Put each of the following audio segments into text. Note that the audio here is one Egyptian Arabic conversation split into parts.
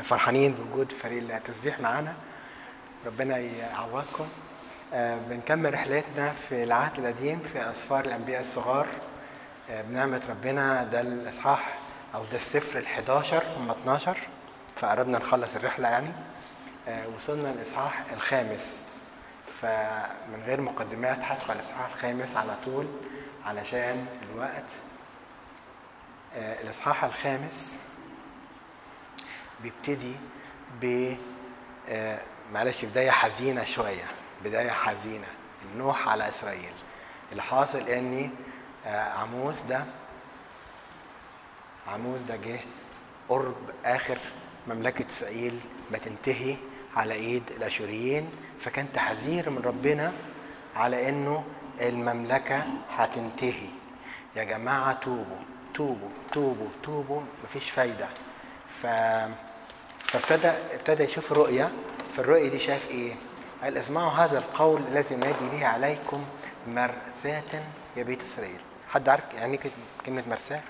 فرحانين بوجود فريق التسبيح معانا ربنا يعوضكم آه، بنكمل رحلتنا في العهد القديم في أسفار الأنبياء الصغار آه، بنعمة ربنا ده الإصحاح أو ده السفر ال 11 هم 12 فقربنا نخلص الرحلة يعني آه، وصلنا الإصحاح الخامس فمن غير مقدمات هدخل الإصحاح الخامس على طول علشان الوقت آه، الإصحاح الخامس بيبتدي ب آه، معلش بداية حزينة شوية بداية حزينة النوح على إسرائيل اللي حاصل إني آه، عموس ده عموس ده جه قرب آخر مملكة إسرائيل ما تنتهي على إيد الأشوريين فكان تحذير من ربنا على إنه المملكة هتنتهي يا جماعة توبوا توبوا توبوا توبوا مفيش فايدة ف... فابتدى ابتدى يشوف رؤية في الرؤية دي شاف إيه؟ قال اسمعوا هذا القول الذي نادي به عليكم مرثاة يا بيت إسرائيل حد عارف يعني إيه كلمة مرثاة؟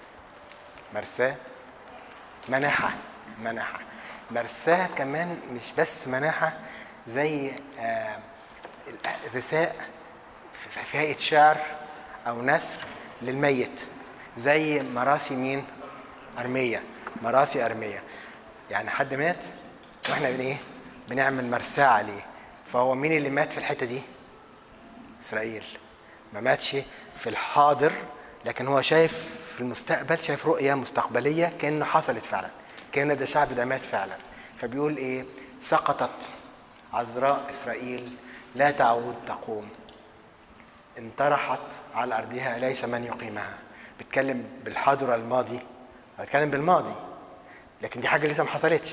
مرثاة مناحة مناحة مرثاة كمان مش بس مناحة زي آه، الرثاء في في هيئة شعر أو نثر للميت زي مراسي مين؟ أرمية مراسي أرمية يعني حد مات واحنا بن ايه؟ بنعمل مرساة عليه فهو مين اللي مات في الحتة دي؟ إسرائيل ما ماتش في الحاضر لكن هو شايف في المستقبل شايف رؤية مستقبلية كأنه حصلت فعلا كأن ده شعب ده مات فعلا فبيقول إيه سقطت عذراء إسرائيل لا تعود تقوم انطرحت على أرضها ليس من يقيمها بيتكلم بالحاضر الماضي بيتكلم بالماضي لكن دي حاجة لسه ما حصلتش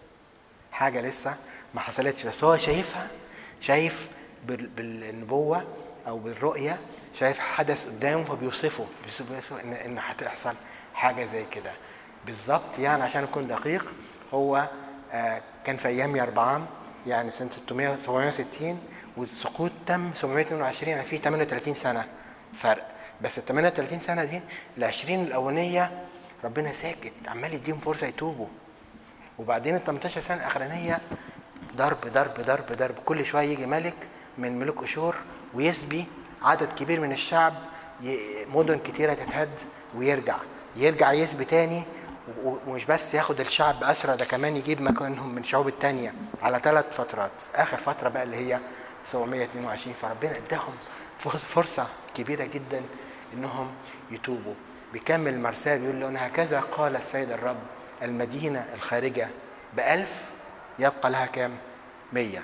حاجة لسه ما حصلتش بس هو شايفها شايف بال- بالنبوة أو بالرؤية شايف حدث قدامه فبيوصفه بيوصفه إن إن هتحصل حاجة زي كده بالظبط يعني عشان أكون دقيق هو آه، كان في أيام يربعام يعني سنة 600 760 والسقوط تم 722 يعني في 38 سنة فرق بس ال 38 سنة دي ال 20 الأولانية ربنا ساكت عمال يديهم فرصة يتوبوا وبعدين ال 18 سنه الاخرانيه ضرب ضرب ضرب ضرب كل شويه يجي ملك من ملوك اشور ويسبي عدد كبير من الشعب ي- مدن كتيره تتهد ويرجع يرجع يسبي تاني و- و- ومش بس ياخد الشعب اسرى ده كمان يجيب مكانهم من الشعوب التانية على ثلاث فترات اخر فتره بقى اللي هي 722 فربنا اداهم فر- فرصه كبيره جدا انهم يتوبوا بيكمل المرسال بيقول لهم هكذا قال السيد الرب المدينة الخارجة بألف يبقى لها كام؟ مية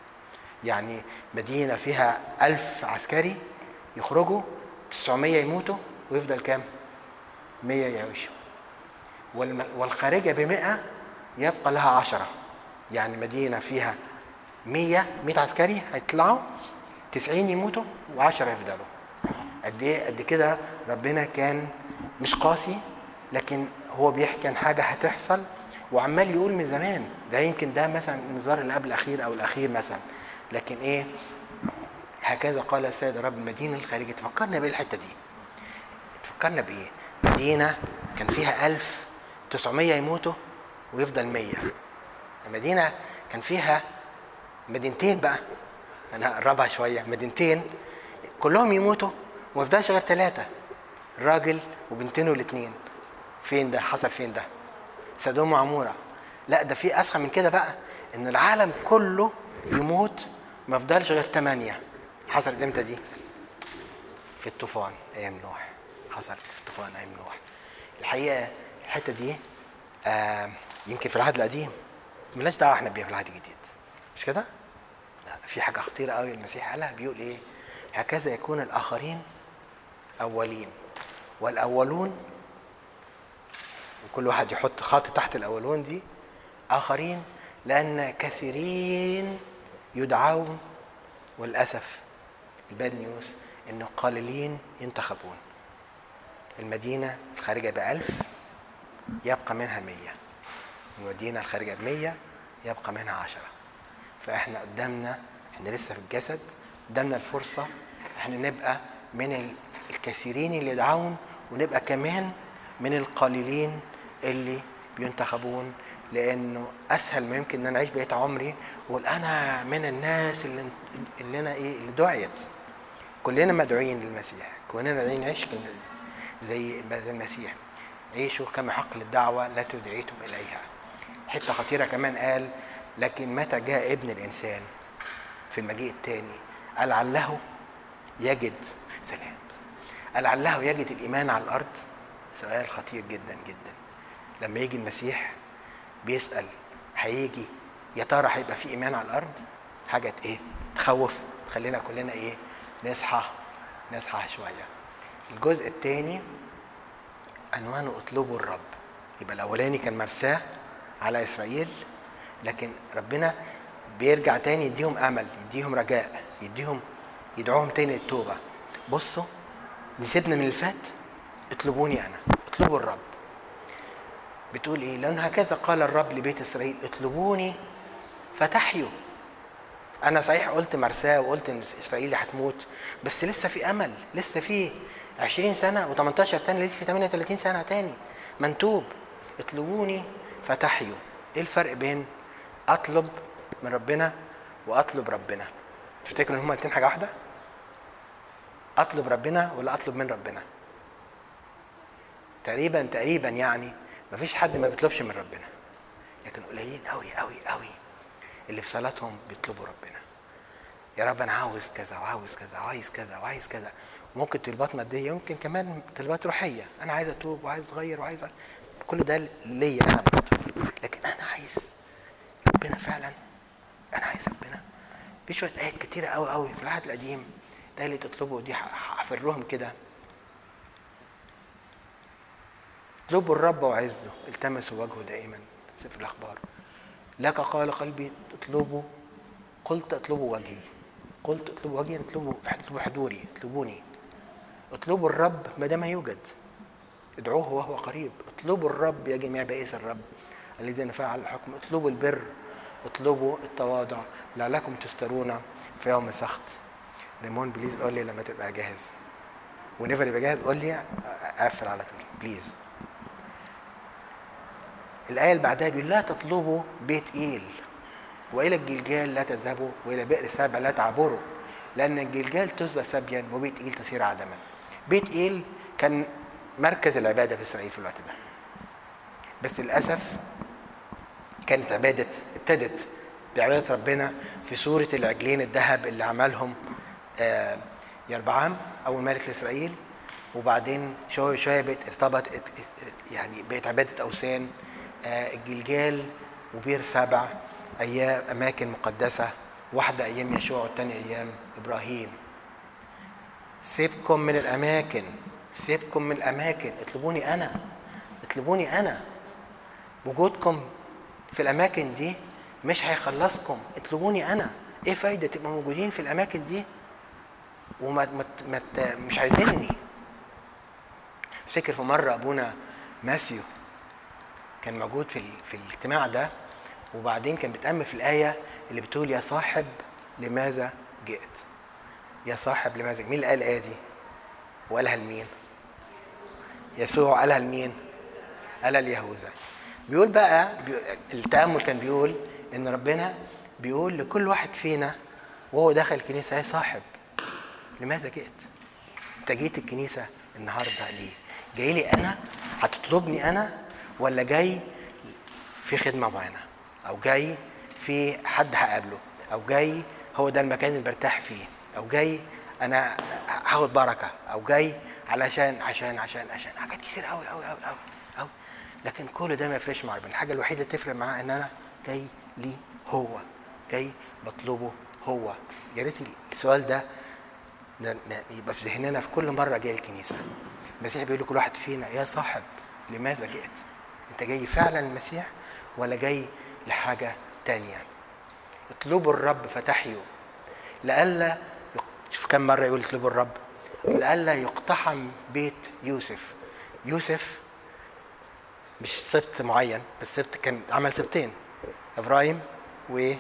يعني مدينة فيها ألف عسكري يخرجوا 900 يموتوا ويفضل كام؟ 100 يعيشوا والم- والخارجة بمئة يبقى لها عشرة يعني مدينة فيها 100 100 عسكري هيطلعوا 90 يموتوا و10 يفضلوا قد ايه قد كده ربنا كان مش قاسي لكن هو بيحكي عن حاجه هتحصل وعمال يقول من زمان ده يمكن ده مثلا النظار اللي قبل الاخير او الاخير مثلا لكن ايه هكذا قال السيد رب المدينه الخارجيه تفكرنا بايه الحته دي تفكرنا بايه مدينه كان فيها 1900 يموتوا ويفضل 100 المدينه كان فيها مدينتين بقى انا هقربها شويه مدينتين كلهم يموتوا وما يفضلش غير ثلاثه راجل وبنتينه الاثنين فين ده حصل فين ده سدوم وعموره لا ده في اسخن من كده بقى ان العالم كله يموت ما يفضلش غير ثمانيه حصلت امتى دي في الطوفان ايام نوح حصلت في الطوفان ايام نوح الحقيقه الحته دي آه يمكن في العهد القديم ملناش دعوه احنا بيها في العهد الجديد مش كده؟ لا في حاجه خطيره قوي المسيح قالها بيقول ايه؟ هكذا يكون الاخرين اولين والاولون وكل واحد يحط خط تحت الاولون دي اخرين لان كثيرين يدعون وللاسف الباد نيوز انه قليلين ينتخبون المدينه الخارجه بألف يبقى منها مية المدينه الخارجه بمية يبقى منها عشرة فاحنا قدامنا احنا لسه في الجسد قدامنا الفرصه احنا نبقى من ال- الكثيرين اللي يدعون ونبقى كمان من القليلين اللي بينتخبون لانه اسهل ما يمكن ان انا اعيش بقيه عمري واقول انا من الناس اللي اللي انا ايه اللي دعيت كلنا مدعوين للمسيح كلنا مدعوين نعيش زي المسيح عيشوا كما حق للدعوه لا تدعيتم اليها حته خطيره كمان قال لكن متى جاء ابن الانسان في المجيء الثاني قال لعله يجد سلام قال لعله يجد الايمان على الارض سؤال خطير جدا جدا لما يجي المسيح بيسال هيجي يا ترى هيبقى في ايمان على الارض حاجه ايه تخوف خلينا كلنا ايه نصحى نصحى شويه الجزء الثاني عنوانه اطلبوا الرب يبقى الاولاني كان مرساه على اسرائيل لكن ربنا بيرجع تاني يديهم امل يديهم رجاء يديهم يدعوهم تاني للتوبه بصوا نسيبنا من اللي فات اطلبوني انا اطلبوا الرب بتقول ايه لان هكذا قال الرب لبيت اسرائيل اطلبوني فتحيوا انا صحيح قلت مرساه وقلت ان اسرائيل هتموت بس لسه في امل لسه في 20 سنه و18 تاني لسه في 38 سنه تاني منتوب اطلبوني فتحيوا ايه الفرق بين اطلب من ربنا واطلب ربنا تفتكروا ان هما الاثنين حاجه واحده اطلب ربنا ولا اطلب من ربنا تقريبا تقريبا يعني مفيش حد ما بيطلبش من ربنا لكن قليلين قوي قوي قوي اللي في صلاتهم بيطلبوا ربنا يا رب انا عاوز كذا وعاوز كذا وعايز كذا وعايز كذا ممكن طلبات ماديه يمكن كمان طلبات روحيه انا عايز اتوب وعايز اتغير وعايز كل ده ليا انا برضه لكن انا عايز ربنا فعلا انا عايز ربنا في شويه ايات كتيره قوي قوي في العهد القديم ده اللي تطلبه دي هفرهم كده اطلبوا الرب وعزه التمسوا وجهه دائما سفر الاخبار لك قال قلبي اطلبوا قلت اطلبوا وجهي قلت اطلبوا وجهي اطلبوا اطلبوا حضوري اطلبوني اطلبوا الرب ما دام يوجد ادعوه وهو قريب اطلبوا الرب يا جميع بائس الرب الذين فعل الحكم اطلبوا البر اطلبوا التواضع لعلكم تسترون في يوم سخط ريمون بليز قول لي لما تبقى جاهز ونيفر يبقى جاهز قول لي اقفل على طول بليز الآية اللي بعدها بيقول لا تطلبوا بيت إيل وإلى الجلجال لا تذهبوا وإلى بئر سبع لا تعبروا لأن الجلجال تسبى سبيا وبيت إيل تصير عدما بيت إيل كان مركز العبادة في إسرائيل في الوقت ده بس للأسف كانت عبادة ابتدت بعبادة ربنا في صورة العجلين الذهب اللي عملهم آه يربعام أول ملك لإسرائيل وبعدين شوية شوية بقت ارتبط يعني بقت عبادة أوثان آه الجلجال وبير سبع أيام أماكن مقدسة واحدة أيام يشوع والتانية أيام إبراهيم سيبكم من الأماكن سيبكم من الأماكن اطلبوني أنا اطلبوني أنا وجودكم في الأماكن دي مش هيخلصكم اطلبوني أنا إيه فايدة تبقوا موجودين في الأماكن دي وما مت مت مش عايزيني افتكر في مرة أبونا ماسيو كان موجود في في الاجتماع ده وبعدين كان بيتأمل في الآية اللي بتقول يا صاحب لماذا جئت؟ يا صاحب لماذا جئت؟ مين اللي قال الآية دي؟ وقالها لمين؟ يسوع قالها لمين؟ قالها ليهوذا بيقول بقى التأمل كان بيقول إن ربنا بيقول لكل واحد فينا وهو داخل الكنيسة يا صاحب لماذا جئت؟ أنت جيت الكنيسة النهاردة ليه؟ جاي لي أنا؟ هتطلبني أنا؟ ولا جاي في خدمة معينة؟ أو جاي في حد هقابله؟ أو جاي هو ده المكان اللي برتاح فيه؟ أو جاي أنا هاخد بركة؟ أو جاي علشان عشان عشان عشان حاجات كتير قوي قوي قوي قوي قوي لكن كل ده ما يفرقش مع ربنا الحاجة الوحيدة اللي تفرق معاه إن أنا جاي ليه هو جاي بطلبه هو يا ريت السؤال ده يبقى في ذهننا في كل مره جاي الكنيسه المسيح بيقول لكل واحد فينا يا صاحب لماذا جئت انت جاي فعلا المسيح ولا جاي لحاجه تانية اطلبوا الرب فتحيوا لئلا شوف كم مره يقول اطلبوا الرب لئلا يقتحم بيت يوسف يوسف مش سبت معين بس سبت كان عمل سبتين ابراهيم و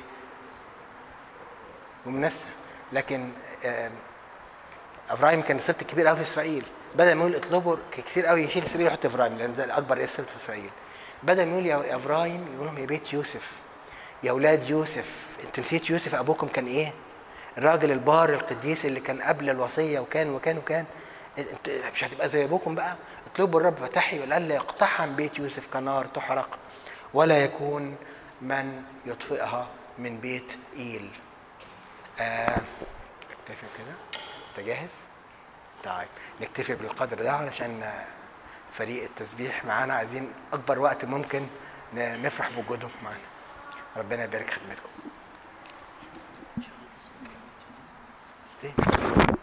ومنسى لكن ابراهيم كان السبت الكبير قوي في اسرائيل بدل ما يقول اطلبوا كتير قوي يشيل اسرائيل ويحط ابراهيم لان ده الاكبر اسم في اسرائيل بدل ما يقول يا ابراهيم يقول لهم يا بيت يوسف يا اولاد يوسف انتوا نسيت يوسف ابوكم كان ايه الراجل البار القديس اللي كان قبل الوصيه وكان وكان وكان انت مش هتبقى زي ابوكم بقى اطلبوا الرب فتحي وقال لا يقتحم بيت يوسف كنار تحرق ولا يكون من يطفئها من بيت ايل آه نكتفي كده انت جاهز طيب نكتفي بالقدر ده علشان فريق التسبيح معانا عايزين اكبر وقت ممكن نفرح بوجودهم معانا ربنا يبارك خدمتكم